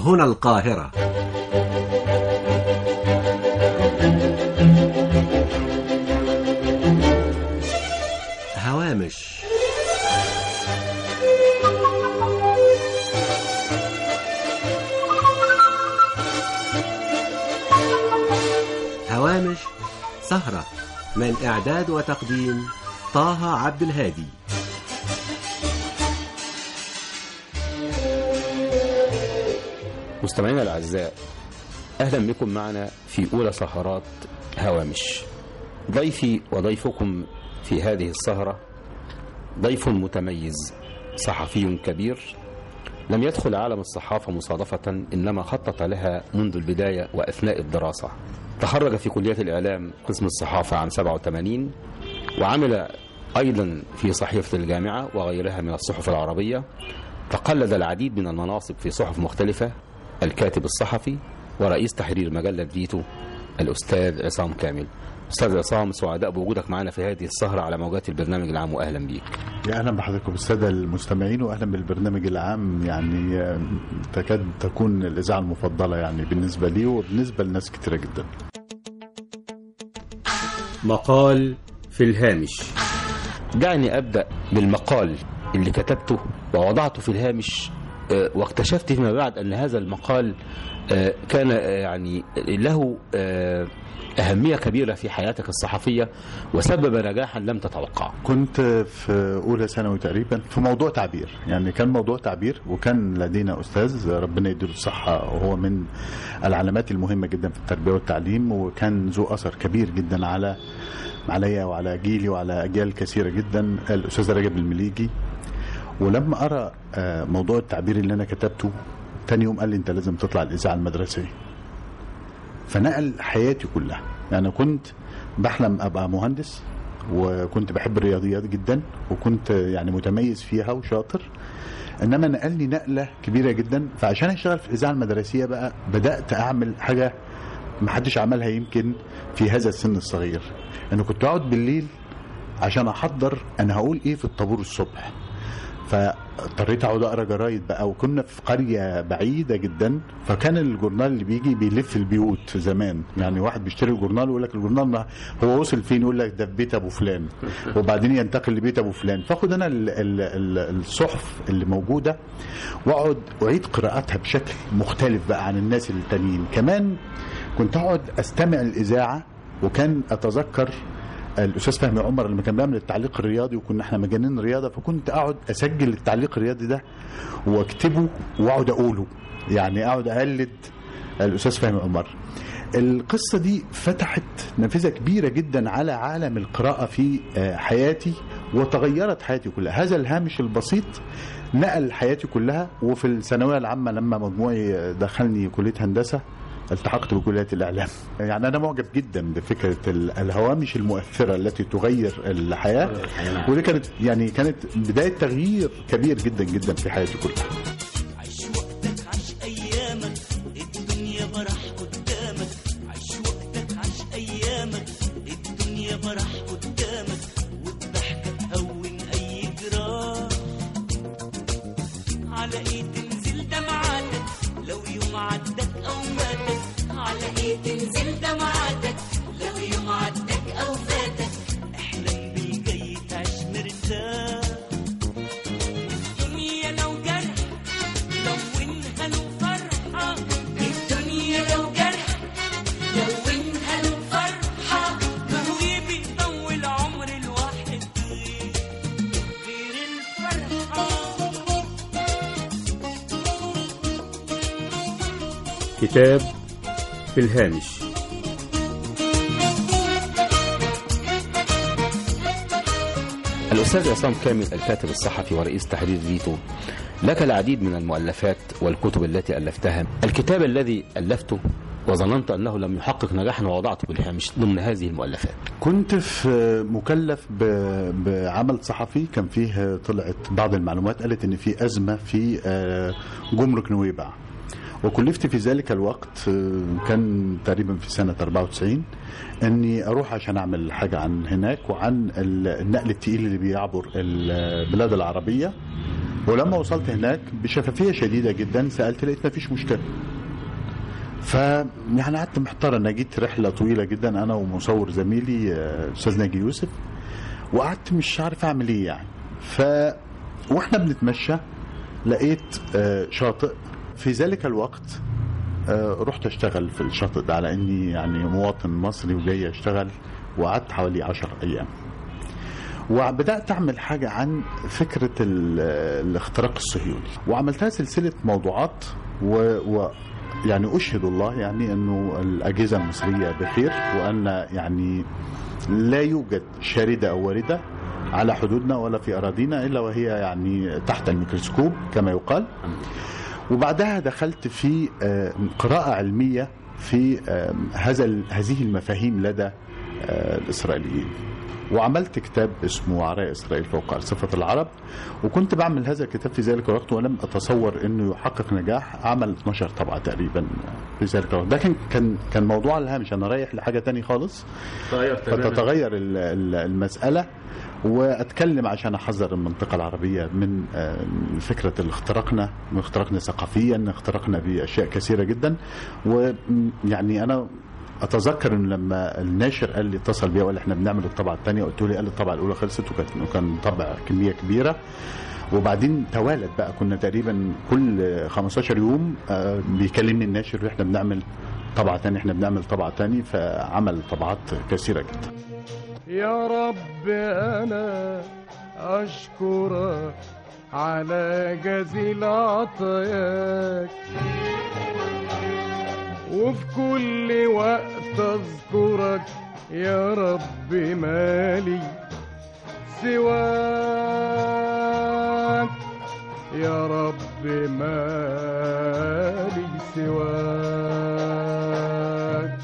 هنا القاهرة هوامش هوامش سهرة من إعداد وتقديم طه عبد الهادي مستمعينا الأعزاء أهلا بكم معنا في أولى سهرات هوامش ضيفي وضيفكم في هذه السهرة ضيف متميز صحفي كبير لم يدخل عالم الصحافة مصادفة إنما خطط لها منذ البداية وأثناء الدراسة تخرج في كلية الإعلام قسم الصحافة عام 87 وعمل أيضا في صحيفة الجامعة وغيرها من الصحف العربية تقلد العديد من المناصب في صحف مختلفة الكاتب الصحفي ورئيس تحرير مجلة فيتو الأستاذ عصام كامل أستاذ عصام سعداء بوجودك معنا في هذه السهرة على موجات البرنامج العام وأهلا بيك يا اهلا بحضراتكم الساده المستمعين واهلا بالبرنامج العام يعني آه، تكاد تكون الاذاعه المفضله يعني بالنسبه لي وبالنسبه لناس كتيره جدا مقال في الهامش دعني أبدأ بالمقال اللي كتبته ووضعته في الهامش آه، واكتشفت فيما بعد أن هذا المقال آه، كان آه، يعني له آه، أهمية كبيرة في حياتك الصحفية وسبب نجاحا لم تتوقعه كنت في اولى ثانوي تقريبا في موضوع تعبير يعني كان موضوع تعبير وكان لدينا استاذ ربنا يديله الصحه وهو من العلامات المهمه جدا في التربيه والتعليم وكان ذو اثر كبير جدا على عليا وعلى جيلي وعلى اجيال كثيره جدا الاستاذ رجب المليجي ولما ارى آه، موضوع التعبير اللي انا كتبته تاني يوم قال لي انت لازم تطلع الاذاعه المدرسيه فنقل حياتي كلها يعني كنت بحلم ابقى مهندس وكنت بحب الرياضيات جدا وكنت يعني متميز فيها وشاطر انما نقلني نقله كبيره جدا فعشان اشتغل في الاذاعه المدرسيه بقى بدات اعمل حاجه ما حدش عملها يمكن في هذا السن الصغير انه كنت اقعد بالليل عشان احضر انا هقول ايه في الطابور الصبح فاضطريت اقعد اقرا جرايد بقى وكنا في قريه بعيده جدا فكان الجورنال اللي بيجي بيلف البيوت زمان يعني واحد بيشتري الجورنال ويقول لك الجورنال ده هو وصل فين يقول لك ده في بيت ابو فلان وبعدين ينتقل لبيت ابو فلان فاخد انا ال- ال- ال- الصحف اللي موجوده واقعد اعيد قراءتها بشكل مختلف بقى عن الناس التانيين كمان كنت اقعد استمع الاذاعه وكان اتذكر الاستاذ فهمي عمر لما كان بيعمل التعليق الرياضي وكنا احنا مجانين رياضه فكنت اقعد اسجل التعليق الرياضي ده واكتبه واقعد اقوله يعني اقعد اقلد الاستاذ فهمي عمر القصه دي فتحت نافذه كبيره جدا على عالم القراءه في آه، حياتي وتغيرت حياتي كلها هذا الهامش البسيط نقل حياتي كلها وفي الثانويه العامه لما مجموعي دخلني كليه هندسه التحقت بكلية الإعلام يعني أنا معجب جدا بفكرة ال- الهوامش المؤثرة التي تغير الحياة ودي كانت يعني كانت بداية تغيير كبير جدا جدا في حياتي كلها عيش وقتك عيش ايامك الدنيا برح قدامك عيش وقتك عيش ايامك الدنيا برح قدامك والضحكة تهون اي جراح على ايه تنزل دمعاتك لو يوم عدك او فاتك على ايه تنزل دمعاتك لو يوم عدك او فاتك احلم بالجاي تعيش مرتاح الدنيا لو جرح لونها له فرحة الدنيا لو جرح لونها له فرحة ما هو بيطول عمر الواحد غير غير الفرحة كتاب في الهامش الأستاذ عصام كامل الكاتب الصحفي ورئيس تحرير فيتو لك العديد من المؤلفات والكتب التي ألفتها الكتاب الذي ألفته وظننت أنه لم يحقق نجاحا ووضعته بالهامش ضمن هذه المؤلفات كنت في مكلف ب- بعمل صحفي كان فيه طلعت بعض المعلومات قالت ان في ازمه في آه، جمرك نويبع وكلفت في ذلك الوقت آه، كان تقريبا في سنه 94 اني اروح عشان اعمل حاجه عن هناك وعن ال- النقل التقيل اللي بيعبر البلاد العربيه ولما وصلت هناك بشفافيه شديده جدا سالت لقيت ما فيش مشكله ف يعني قعدت محتار انا جيت رحله طويله جدا انا ومصور زميلي آه، استاذ ناجي يوسف وقعدت مش عارف اعمل ايه يعني ف واحنا بنتمشى لقيت آه، شاطئ في ذلك الوقت آه، رحت اشتغل في الشاطئ ده على اني يعني مواطن مصري وجاي اشتغل وقعدت حوالي عشر ايام وبدات اعمل حاجه عن فكره ال- الاختراق الصهيوني وعملتها سلسله موضوعات و, و يعني اشهد الله يعني انه الاجهزه المصريه بخير وان يعني لا يوجد شارده او وارده على حدودنا ولا في اراضينا الا وهي يعني تحت الميكروسكوب كما يقال وبعدها دخلت في آه، قراءة علمية في آه، هذا ال- هذه المفاهيم لدى آه، الإسرائيليين وعملت كتاب اسمه عراء إسرائيل فوق أرصفة العرب وكنت بعمل هذا الكتاب في ذلك الوقت ولم أتصور أنه يحقق نجاح عمل 12 طبعة تقريبا في ذلك الوقت ده كان كان كان موضوع على الهامش أنا رايح لحاجة تاني خالص فتتغير ال- ال- المسألة واتكلم عشان احذر المنطقه العربيه من آه، فكره الاختراقنا من اختراقنا ثقافيا اختراقنا باشياء كثيره جدا ويعني انا اتذكر ان لما الناشر قال لي اتصل بيا وقال لي احنا بنعمل الطبعه الثانيه قلت له قال لي الطبعه الاولى خلصت وكان وكان طبع كميه كبيره وبعدين توالت بقى كنا تقريبا كل 15 يوم آه، بيكلمني الناشر واحنا بنعمل طبعه ثانيه احنا بنعمل طبعه ثانيه فعمل طبعات كثيره جدا يا رب أنا أشكرك على جزيل عطاياك وفي كل وقت أذكرك يا رب مالي سواك يا رب مالي سواك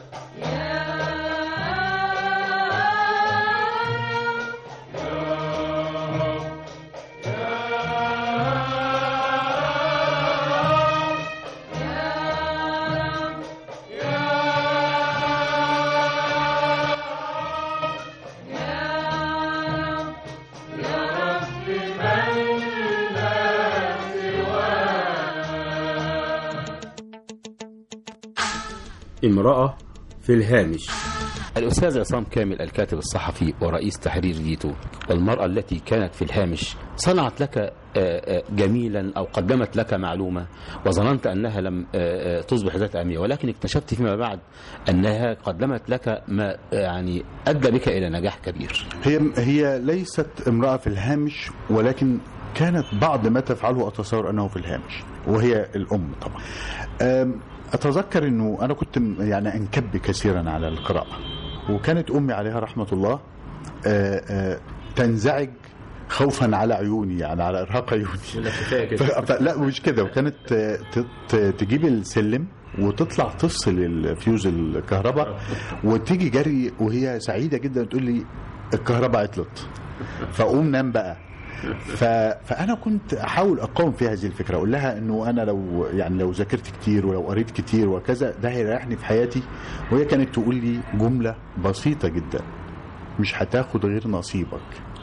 امرأة في الهامش الأستاذ عصام كامل الكاتب الصحفي ورئيس تحرير ديتو والمرأة التي كانت في الهامش صنعت لك آه، آه، جميلا أو قدمت لك معلومة وظننت أنها لم آه، آه، تصبح ذات أهمية ولكن اكتشفت فيما بعد أنها قدمت لك ما آه، يعني أدى بك إلى نجاح كبير هي هي ليست امرأة في الهامش ولكن كانت بعض ما تفعله أتصور أنه في الهامش وهي الأم طبعا أم، أتذكر أنه أنا كنت م- يعني أنكب كثيرا على القراءة وكانت أمي عليها رحمة الله آه، آه، تنزعج خوفا على عيوني يعني على إرهاق عيوني ف- ف- لا مش كده وكانت آه، ت- ت- تجيب السلم وتطلع تفصل الفيوز الكهرباء وتيجي جري وهي سعيده جدا تقول لي الكهرباء عطلت فاقوم نام بقى ف... فانا كنت احاول اقاوم في هذه الفكره اقول لها انه انا لو يعني لو ذاكرت كتير ولو قريت كتير وكذا ده هيريحني في حياتي وهي كانت تقول لي جمله بسيطه جدا مش هتاخد غير نصيبك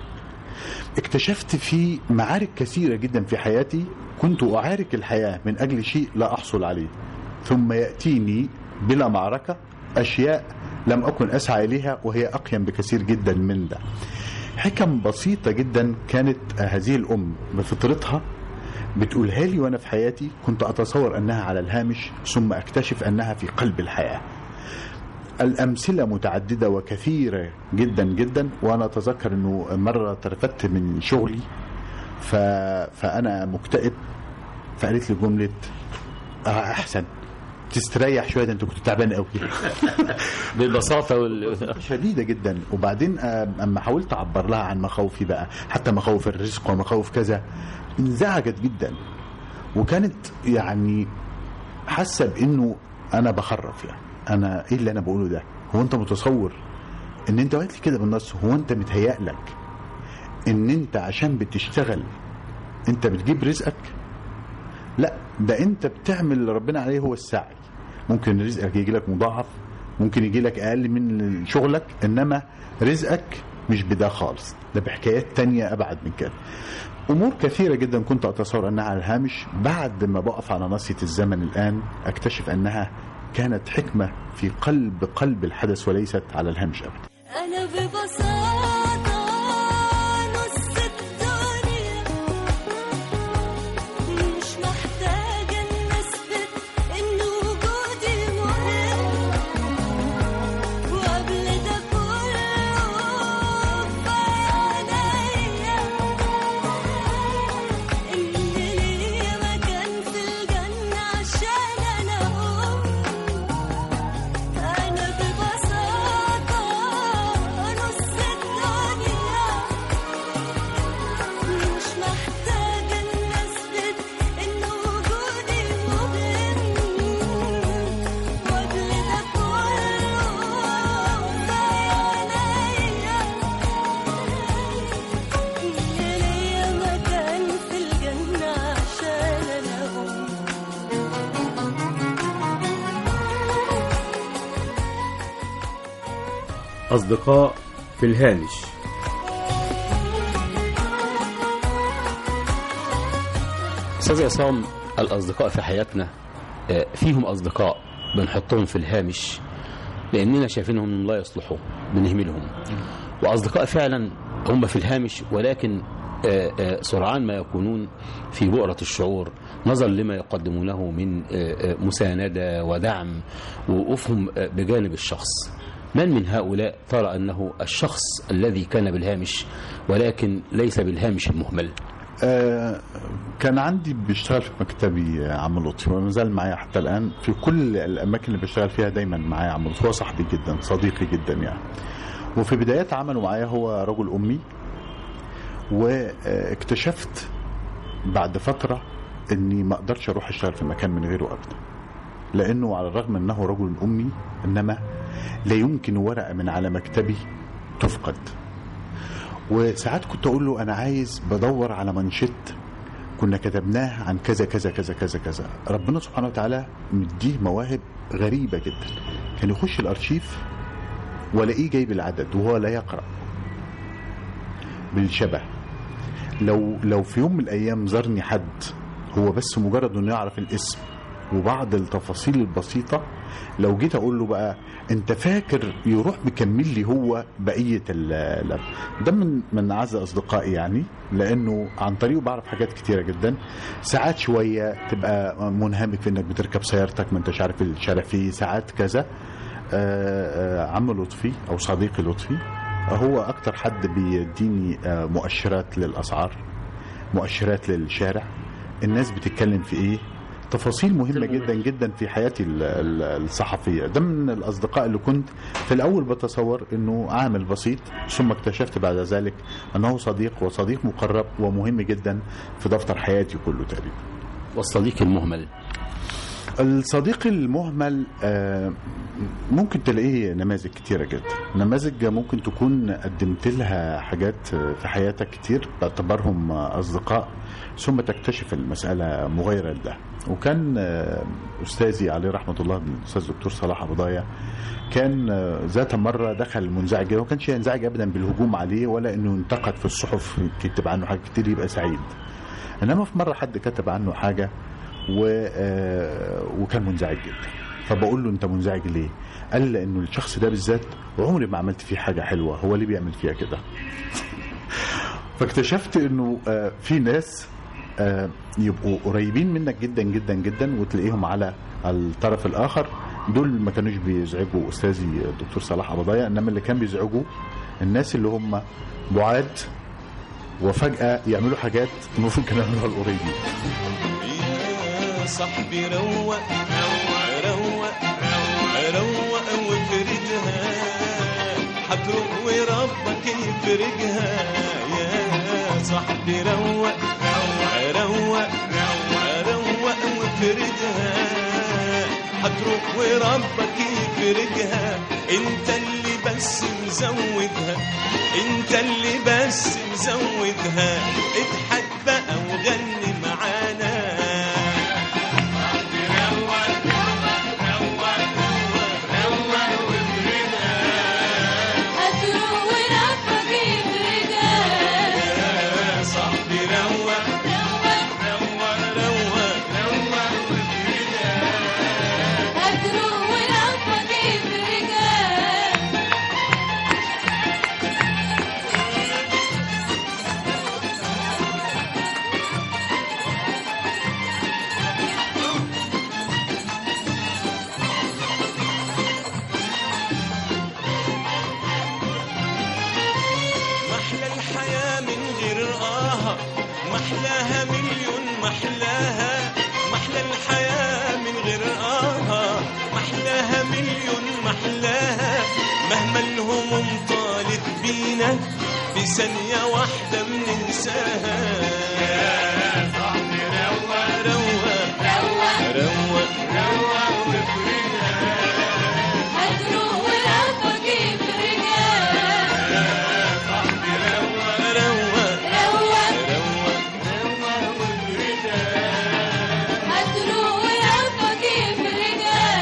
اكتشفت في معارك كثيرة جدا في حياتي كنت أعارك الحياة من أجل شيء لا أحصل عليه ثم يأتيني بلا معركة أشياء لم أكن أسعى إليها وهي أقيم بكثير جدا من ده حكم بسيطة جدا كانت هذه الأم بفطرتها بتقولها لي وأنا في حياتي كنت أتصور أنها على الهامش ثم أكتشف أنها في قلب الحياة الأمثلة متعددة وكثيرة جدا جدا وأنا أتذكر أنه مرة ترفدت من شغلي ف... فأنا مكتئب فقالت لي جملة آه أحسن تستريح شوية ده أنت كنت تعبان قوي بالبساطة وال... شديدة جدا وبعدين آه، أما حاولت أعبر لها عن مخاوفي بقى حتى مخاوف الرزق ومخاوف كذا انزعجت جدا وكانت يعني حاسة بأنه أنا بخرف يعني أنا إيه اللي أنا بقوله ده هو أنت متصور إن أنت قالت لي كده بالنص هو أنت متهيألك إن أنت عشان بتشتغل أنت بتجيب رزقك لا ده أنت بتعمل اللي ربنا عليه هو السعي ممكن رزقك يجي لك مضاعف ممكن يجي لك اقل من شغلك انما رزقك مش بده خالص ده بحكايات تانية أبعد من كده أمور كثيرة جدا كنت أتصور أنها على الهامش بعد ما بقف على ناصية الزمن الآن أكتشف أنها كانت حكمة في قلب قلب الحدث وليست على الهامش أبدا أنا ببساطة نص الدنيا مش محتاجة إن أثبت إن وجودي مهم وقبل ده كله كفاية عليا إن ليا مكان في الجنة عشان أنا أم أنا ببساطة نص الدنيا مش محتاجة إن أثبت إن وجودي مهم وقبل ده كله كفاية عليا إن ليا مكان في الجنة عشان أنا أم أصدقاء في الهامش أستاذ عصام الأصدقاء في حياتنا آه، فيهم أصدقاء بنحطهم في الهامش لأننا شايفينهم إنهم لا يصلحوا بنهملهم وأصدقاء فعلا هم في الهامش ولكن آه، آه، سرعان ما يكونون في بؤرة الشعور نظرا لما يقدمونه من آه، آه، مساندة ودعم ووقوفهم آه، بجانب الشخص من من هؤلاء ترى أنه الشخص الذي كان بالهامش ولكن ليس بالهامش المهمل آه، كان عندي بيشتغل في مكتبي آه، عم لطفي وما زال معايا حتى الان في كل الاماكن اللي بشتغل فيها دايما معايا عم لطفي هو صاحبي جدا صديقي جدا يعني وفي بدايات عمله معايا هو رجل امي واكتشفت بعد فتره اني ما اقدرش اروح اشتغل في مكان من غيره ابدا لانه على الرغم انه رجل امي انما لا يمكن ورقه من على مكتبي تفقد وساعات كنت اقول له انا عايز بدور على منشط كنا كتبناه عن كذا كذا كذا كذا كذا ربنا سبحانه وتعالى مديه مواهب غريبه جدا كان يخش الارشيف والاقيه جايب العدد وهو لا يقرا بالشبه لو لو في يوم من الايام زارني حد هو بس مجرد انه يعرف الاسم وبعض التفاصيل البسيطه لو جيت اقول له بقى انت فاكر يروح مكمل لي هو بقيه ال ال- ده من من اعز اصدقائي يعني لانه عن طريقه بعرف حاجات كتيره جدا ساعات شويه تبقى منهمك في انك بتركب سيارتك ما انتش عارف الشرفي ساعات كذا آه، آه، عم لطفي او صديقي لطفي هو اكتر حد بيديني آه، مؤشرات للاسعار مؤشرات للشارع الناس بتتكلم في ايه تفاصيل مهمة جدا جدا في حياتي ال- ال- الصحفية ده من الأصدقاء اللي كنت في الأول بتصور أنه عامل بسيط ثم اكتشفت بعد ذلك أنه صديق وصديق مقرب ومهم جدا في دفتر حياتي كله تقريبا والصديق المهمل الصديق المهمل آه، ممكن تلاقيه نماذج كتيرة جدا نماذج ممكن تكون قدمت لها حاجات آه، في حياتك كتير تعتبرهم آه، أصدقاء ثم تكتشف المسألة مغايرة لده وكان آه، أستاذي عليه رحمة الله الأستاذ دكتور صلاح أبو ضايع كان آه، ذات مرة دخل منزعج جدا، وما كانش ينزعج أبدا بالهجوم عليه ولا إنه ينتقد في الصحف يكتب عنه حاجات كتير يبقى سعيد إنما في مرة حد كتب عنه حاجة و... آه، وكان منزعج جدا فبقول له انت منزعج ليه قال لانه الشخص ده بالذات عمري ما عملت فيه حاجه حلوه هو ليه بيعمل فيها كده فاكتشفت انه آه، في ناس آه، يبقوا قريبين منك جدا جدا جدا وتلاقيهم على الطرف الاخر دول ما كانوش بيزعجوا استاذي الدكتور صلاح ابو ضايع انما اللي كان بيزعجوا الناس اللي هم بعاد وفجاه يعملوا حاجات المفروض كانوا يعملوها القريبين يا صاحبي روق روق روق روق وفرجها هتروق وربك يفرجها يا صاحبي روق روق روق وفرجها هتروق وربك يفرجها انت اللي بس مزودها انت اللي بس مزودها اضحك بقى وغني معانا هتروق وربك ثانية واحدة بننساها يا صاحبي روق روق روق روق هتروح وربك يفرجها روق روق هتروح وربك يفرجها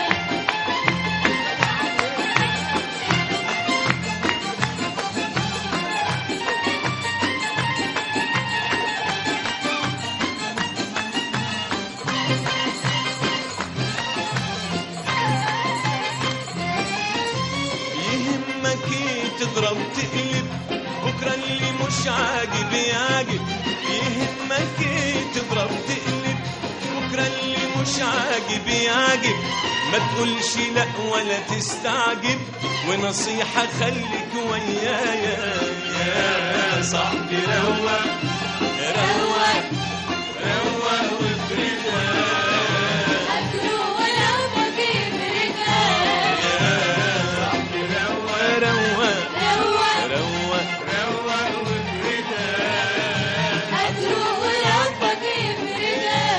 يهمك إيه تضرب تقلب بكرة اللي مش عاجب يعجب يهمك ايه تضرب تقلب بكرة اللي مش عاجب يعجب ما تقولش لا ولا تستعجب ونصيحة خليك ويايا يا صاحبي روق روق روق وافردها هتروح وربك يفرجها روق روق روق روق هتروح وربك يفرجها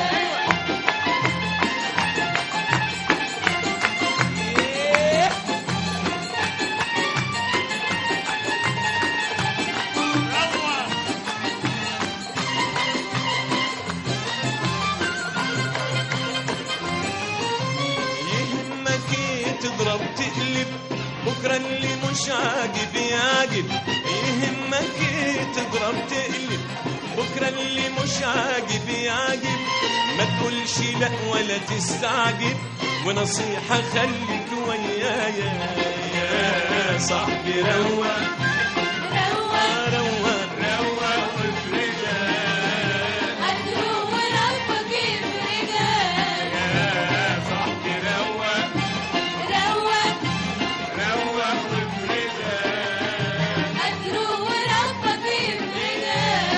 يهمك ايه تضرب تقلب بكرة اللي مش عاجب يعجب يهمك ايه تضرب تقلب بكرة اللي مش عاجب يعجب ما تقولش لا ولا تستعجب ونصيحة خليك ويايا يا صاحبي روق روق روق روق وافردها هتروح وربك يفرجها يا صاحبي روق روق روق وافردها هتروح وربك يفرجها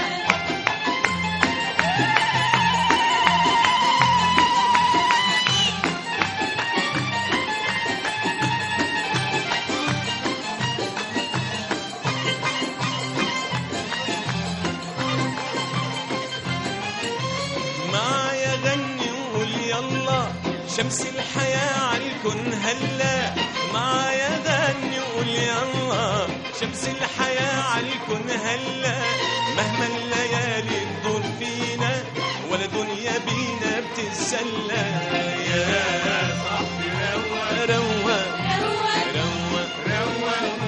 معايا غني وقول يلا شمس الحياة عالكون هلا معايا غني وقول يلا شمس الحياة عالكون هلا مهما الليالي تدور فينا ولا دنيا بينا بتتسلى يا صاحبي روق روق روق روق روق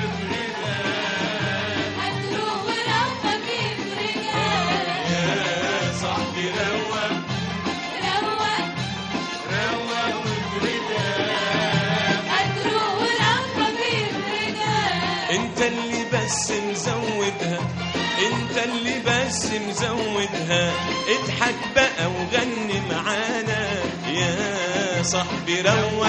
هتروح وربك يفرجها يا صاحبي روق روق روق هتروح وربك يفرجها انت اللي بس مزودها انت اللي بس مزودها اضحك بقى وغني معانا يا صاحبي روق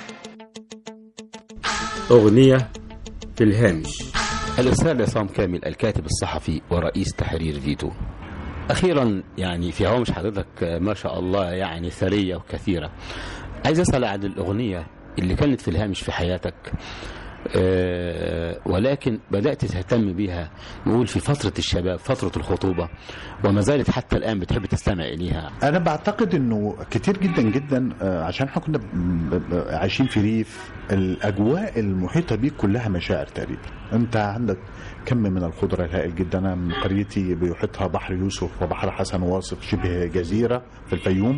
أغنية في الهامش الأستاذ عصام كامل الكاتب الصحفي ورئيس تحرير فيتو أخيرا يعني في هوامش حضرتك ما شاء الله يعني ثرية وكثيرة عايز أسأل عن الأغنية اللي كانت في الهامش في حياتك آه، ولكن بدأت تهتم بيها نقول في فترة الشباب فترة الخطوبة وما زالت حتى الآن بتحب تستمع إليها انا بعتقد انه كتير جدا جدا آه، عشان احنا كنا ب- ب- عايشين في ريف الاجواء المحيطه بيك كلها مشاعر تقريبا انت عندك كم من الخضره الهائل جدا انا من قريتي بيحيطها بحر يوسف وبحر حسن واصف شبه جزيره في الفيوم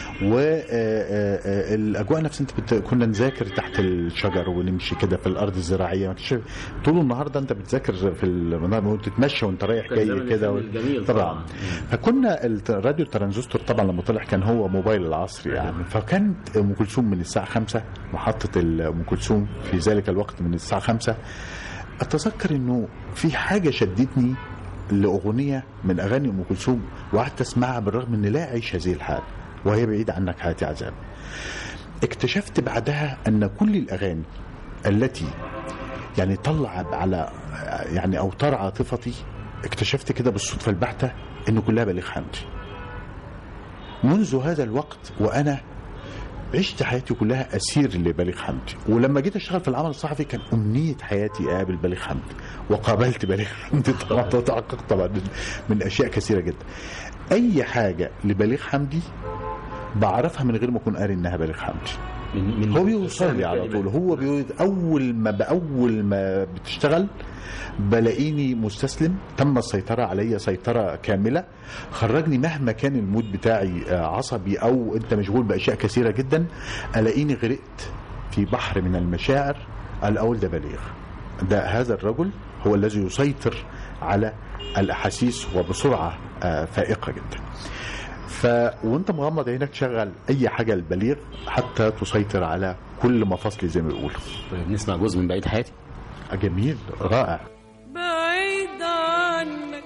والاجواء نفسها انت بت... كنا نذاكر تحت الشجر ونمشي كده في الارض الزراعيه ما كنتش طول النهار ده انت بتذاكر في ال... وتتمشى وانت رايح كان جاي زمن كده الفن الجميل طبعا طبعاً. فكنا الت- الراديو الترانزستور طبعا لما طلع كان هو موبايل العصر يعني فكانت ام كلثوم من الساعه 5 محطه ال- ام كلثوم في ذلك الوقت من الساعه 5 اتذكر انه في حاجه شدتني لاغنيه من اغاني ام كلثوم وقعدت اسمعها بالرغم ان لا اعيش هذه الحال وهي بعيد عنك حياتي عذاب اكتشفت بعدها ان كل الاغاني التي يعني تلعب على يعني اوتار عاطفتي اكتشفت كده بالصدفه البحته انه كلها بليغ حمدي منذ هذا الوقت وانا عشت حياتي كلها اسير لبليغ حمدي ولما جيت اشتغل في العمل الصحفي كان امنيه حياتي اقابل بليغ حمدي وقابلت بليغ حمدي طبعا وتحققت طبعا من- من اشياء كثيره جدا اي حاجه لبليغ حمدي بعرفها من غير ما اكون قاري انها بليغ حمدي من من هو بيوصل لي على طول هو بيقول اول ما باول ما بتشتغل بلاقيني مستسلم تم السيطرة عليا سيطرة كاملة خرجني مهما كان المود بتاعي آه، عصبي أو أنت مشغول بأشياء كثيرة جدا ألاقيني غرقت في بحر من المشاعر الأول ده بليغ ده هذا الرجل هو الذي يسيطر على الأحاسيس وبسرعة آه، فائقة جدا ف وانت مغمض عينك تشغل اي حاجه البليغ حتى تسيطر على كل مفاصلي زي ما بيقولوا طيب نسمع جزء من بقيه حياتي جميل رائع بعيد عنك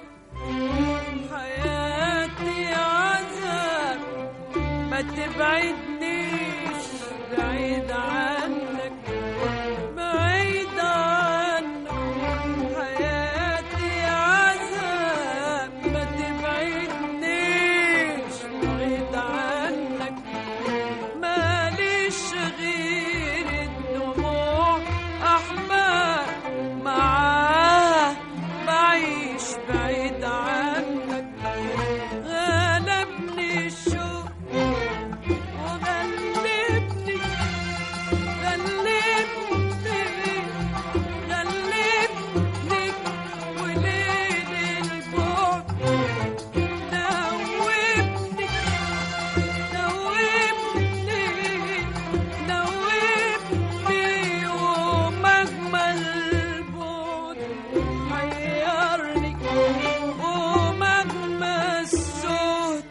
حياتي عذاب ما تبعدنيش بعيد عنك بعيد عنك حياتي عذاب ما تبعدنيش بعيد عنك ماليش غير الدموع أحباب معاه بعيش بعيد عنك غلبني الشوق وغلبني غلبني غلبني وليل البعد نوبني نوبني نوبني ومجمل البعد حيرني ومجمل الصوت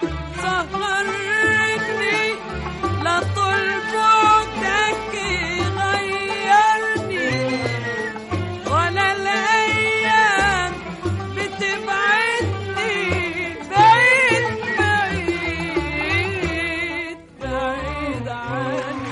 سهرني لا طول بعدك يغيرني ولا الأيام بتبعدني بعيد بعيد بعيد عني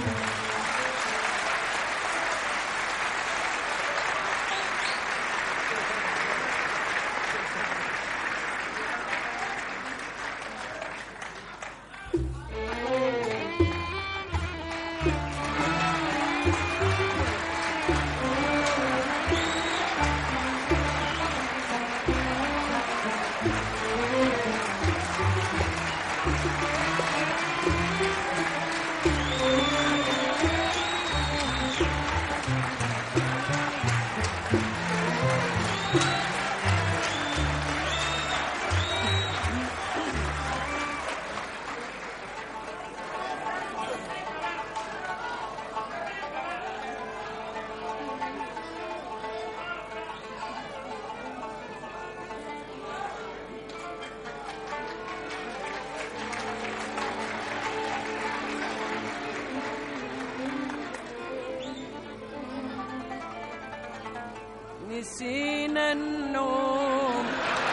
نسينا النوم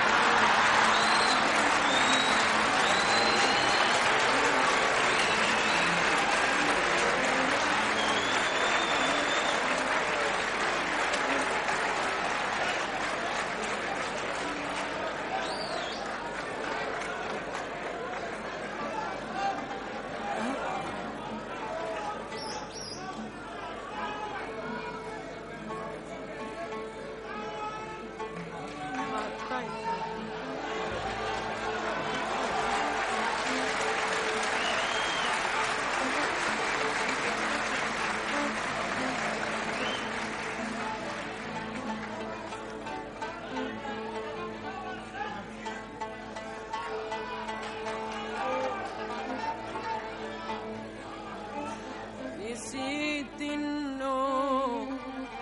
نسيت النوم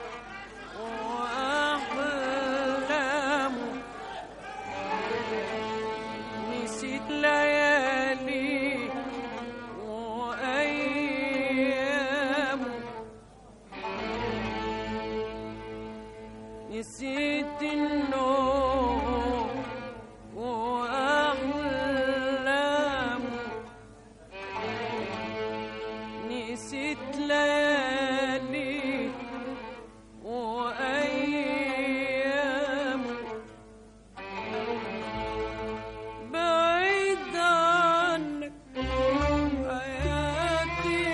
وأحلامه نسيت ليالي وأيامه نسيت النوم وأحلامه نسيت ليالي وأيام بعيد عنك حياتي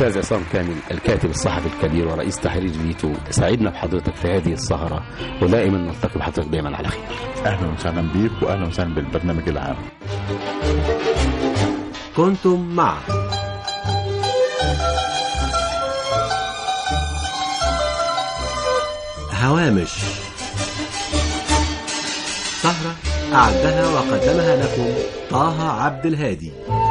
الأستاذ عصام كامل الكاتب الصحفي الكبير ورئيس تحرير فيتو سعدنا بحضرتك في هذه السهرة ودائما نلتقي بحضرتك دائما على خير اهلا وسهلا بيك واهلا وسهلا بالبرنامج العام كنتم مع هوامش سهرة أعدها وقدمها لكم طه عبد الهادي